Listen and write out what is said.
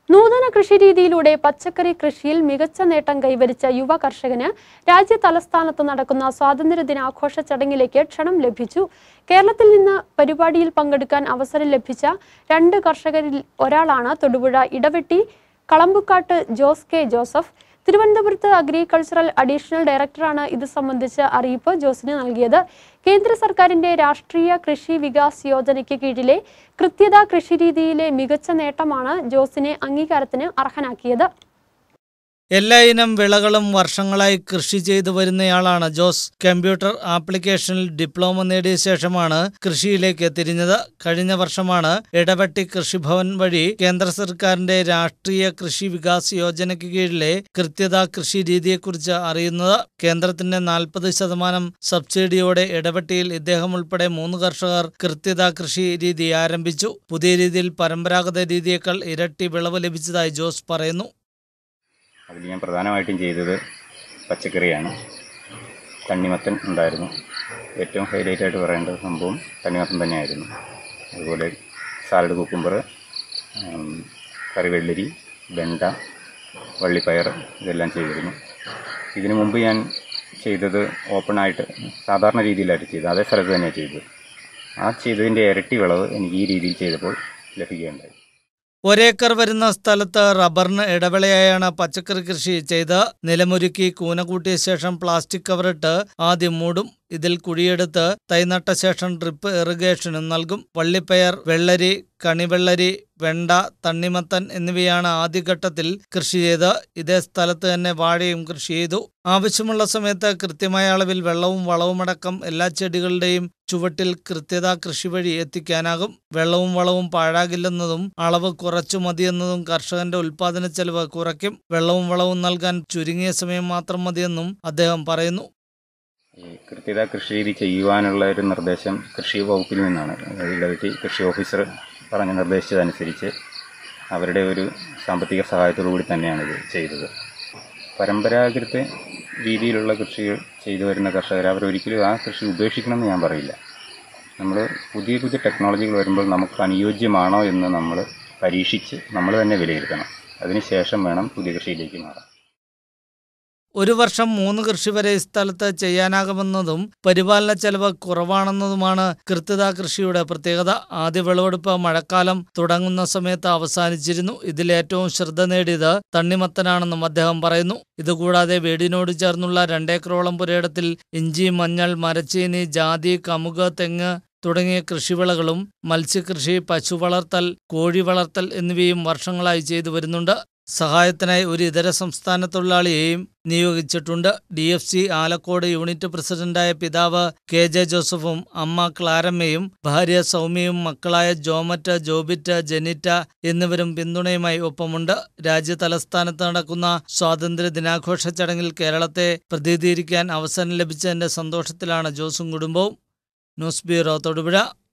നൂതന കൃഷിരീതിയിലൂടെ പച്ചക്കറി കൃഷിയിൽ മികച്ച നേട്ടം കൈവരിച്ച യുവ കർഷകന് രാജ്യ തലസ്ഥാനത്ത് നടക്കുന്ന സ്വാതന്ത്ര്യദിനാഘോഷ ചടങ്ങിലേക്ക് ക്ഷണം ലഭിച്ചു കേരളത്തിൽ നിന്ന് പരിപാടിയിൽ പങ്കെടുക്കാൻ അവസരം ലഭിച്ച രണ്ട് കർഷകരിൽ ഒരാളാണ് തൊടുപുഴ ഇടവെട്ടി കളമ്പുക്കാട്ട് ജോസ് കെ ജോസഫ് തിരുവനന്തപുരത്ത് അഗ്രികൾച്ചറൽ അഡീഷണൽ ഡയറക്ടറാണ് ഇത് സംബന്ധിച്ച അറിയിപ്പ് ജോസിന് നൽകിയത് കേന്ദ്ര സർക്കാരിന്റെ രാഷ്ട്രീയ കൃഷി വികാസ് യോജനയ്ക്ക് കീഴിലെ കൃത്യത കൃഷിരീതിയിലെ മികച്ച നേട്ടമാണ് ജോസിനെ അംഗീകാരത്തിന് അർഹനാക്കിയത് എല്ലാ ഇനം വിളകളും വർഷങ്ങളായി കൃഷി ചെയ്തു വരുന്നയാളാണ് ജോസ് കമ്പ്യൂട്ടർ ആപ്ലിക്കേഷനിൽ ഡിപ്ലോമ നേടിയ ശേഷമാണ് കൃഷിയിലേക്ക് തിരിഞ്ഞത് കഴിഞ്ഞ വർഷമാണ് ഇടവെട്ടി കൃഷിഭവൻ വഴി കേന്ദ്ര സർക്കാരിന്റെ രാഷ്ട്രീയ കൃഷി വികാസ് യോജനയ്ക്ക് കീഴിലെ കൃത്യത കൃഷി രീതിയെക്കുറിച്ച് അറിയുന്നത് കേന്ദ്രത്തിന്റെ നാൽപ്പത് ശതമാനം സബ്സിഡിയോടെ ഇടവെട്ടിയിൽ ഇദ്ദേഹം ഉൾപ്പെടെ മൂന്ന് കർഷകർ കൃത്യത കൃഷി രീതി ആരംഭിച്ചു പുതിയ രീതിയിൽ പരമ്പരാഗത രീതിയേക്കാൾ ഇരട്ടി വിളവ് ലഭിച്ചതായി ജോസ് പറയുന്നു അതിൽ ഞാൻ പ്രധാനമായിട്ടും ചെയ്തത് പച്ചക്കറിയാണ് തണ്ണിമത്തൻ ഉണ്ടായിരുന്നു ഏറ്റവും ഹൈലൈറ്റ് ആയിട്ട് പറയേണ്ട സംഭവം തണ്ണിമത്തൻ തന്നെയായിരുന്നു അതുപോലെ സാലഡ് കുക്കുംബർ കറിവെള്ളരി വെണ്ട വള്ളിപ്പയർ ഇതെല്ലാം ചെയ്തിരുന്നു ഇതിനു മുമ്പ് ഞാൻ ചെയ്തത് ഓപ്പണായിട്ട് സാധാരണ രീതിയിലായിട്ട് ചെയ്തത് അതേ സ്ഥലത്ത് തന്നെയാണ് ചെയ്തത് ആ ചെയ്തതിൻ്റെ ഇരട്ടി വിളവ് എനിക്ക് ഈ രീതിയിൽ ചെയ്തപ്പോൾ ലഭിക്കുകയുണ്ടായി ഒരേക്കർ വരുന്ന സ്ഥലത്ത് റബ്ബറിന് ഇടവേളയായാണ് പച്ചക്കറി കൃഷി ചെയ്ത് നിലമൊരുക്കി കൂന കൂട്ടിയ ശേഷം പ്ലാസ്റ്റിക് കവറിട്ട് ആദ്യം മൂടും ഇതിൽ കുഴിയെടുത്ത് തൈനട്ട ശേഷം ഡ്രിപ്പ് ഇറിഗേഷനും നൽകും വള്ളിപ്പയർ വെള്ളരി കണിവെള്ളരി വെണ്ട തണ്ണിമത്തൻ എന്നിവയാണ് ആദ്യഘട്ടത്തിൽ കൃഷി ചെയ്ത് ഇതേ സ്ഥലത്ത് തന്നെ വാഴയും കൃഷി ചെയ്തു ആവശ്യമുള്ള സമയത്ത് കൃത്യമായ അളവിൽ വെള്ളവും വളവുമടക്കം എല്ലാ ചെടികളുടെയും ചുവട്ടിൽ കൃത്യത കൃഷി വഴി എത്തിക്കാനാകും വെള്ളവും വളവും പാഴാകില്ലെന്നതും അളവ് കുറച്ചു മതിയെന്നതും കർഷകന്റെ ഉൽപാദന ചെലവ് കുറയ്ക്കും വെള്ളവും വളവും നൽകാൻ ചുരുങ്ങിയ സമയം മാത്രം മതിയെന്നും അദ്ദേഹം പറയുന്നു ഈ കൃത്യത കൃഷി രീതി ചെയ്യുവാനുള്ള ഒരു നിർദ്ദേശം കൃഷി വകുപ്പിൽ നിന്നാണ് ഇടവെട്ടി കൃഷി ഓഫീസർ പറഞ്ഞ നിർദ്ദേശിച്ചതനുസരിച്ച് അവരുടെ ഒരു സാമ്പത്തിക സഹായത്തോടു കൂടി തന്നെയാണ് ഇത് ചെയ്തത് പരമ്പരാഗത രീതിയിലുള്ള കൃഷികൾ ചെയ്തു വരുന്ന കർഷകർ അവരൊരിക്കലും ആ കൃഷി ഉപേക്ഷിക്കണമെന്ന് ഞാൻ പറയില്ല നമ്മൾ പുതിയ പുതിയ ടെക്നോളജികൾ വരുമ്പോൾ നമുക്ക് അനുയോജ്യമാണോ എന്ന് നമ്മൾ പരീക്ഷിച്ച് നമ്മൾ തന്നെ വിലയിരുത്തണം അതിനുശേഷം വേണം പുതിയ കൃഷിയിലേക്ക് മാറാൻ ഒരു വർഷം മൂന്ന് കൃഷി വരെ ഈ സ്ഥലത്ത് ചെയ്യാനാകുമെന്നതും പരിപാലന ചെലവ് കുറവാണെന്നതുമാണ് കൃത്യത കൃഷിയുടെ പ്രത്യേകത ആദ്യ വിളവെടുപ്പ് മഴക്കാലം തുടങ്ങുന്ന സമയത്ത് അവസാനിച്ചിരുന്നു ഇതിൽ ഏറ്റവും ശ്രദ്ധ നേടിയത് തണ്ണിമത്തനാണെന്നും അദ്ദേഹം പറയുന്നു ഇതുകൂടാതെ വീടിനോട് ചേർന്നുള്ള രണ്ടേക്കറോളം പുരയിടത്തിൽ ഇഞ്ചി മഞ്ഞൾ മരച്ചീനി ജാതി കമുക് തെങ്ങ് തുടങ്ങിയ കൃഷിവിളകളും മത്സ്യകൃഷി പശു വളർത്തൽ കോഴി വളർത്തൽ എന്നിവയും വർഷങ്ങളായി ചെയ്തു വരുന്നുണ്ട് സഹായത്തിനായി ഒരു ഇതര സംസ്ഥാന തൊഴിലാളിയെയും നിയോഗിച്ചിട്ടുണ്ട് D F C Alakode unit പ്രസിഡന്റായ പിതാവ് കെ ജെ ജോസഫും അമ്മ ക്ലാരമ്മയും ഭാര്യ സൗമ്യയും മക്കളായ ജോമറ്റ് ജോബിറ്റ് ജെനിറ്റ എന്നിവരും പിന്തുണയുമായി ഒപ്പമുണ്ട് രാജ്യ തലസ്ഥാനത്ത് നടക്കുന്ന സ്വാതന്ത്ര്യ ദിനാഘോഷ ചടങ്ങിൽ കേരളത്തെ പ്രതിനിധീകരിക്കാൻ അവസരം ലഭിച്ചതിന്റെ സന്തോഷത്തിലാണ് ജോസും കുടുംബവും ന്യൂസ് ബ്യൂറോ തൊടുപുഴ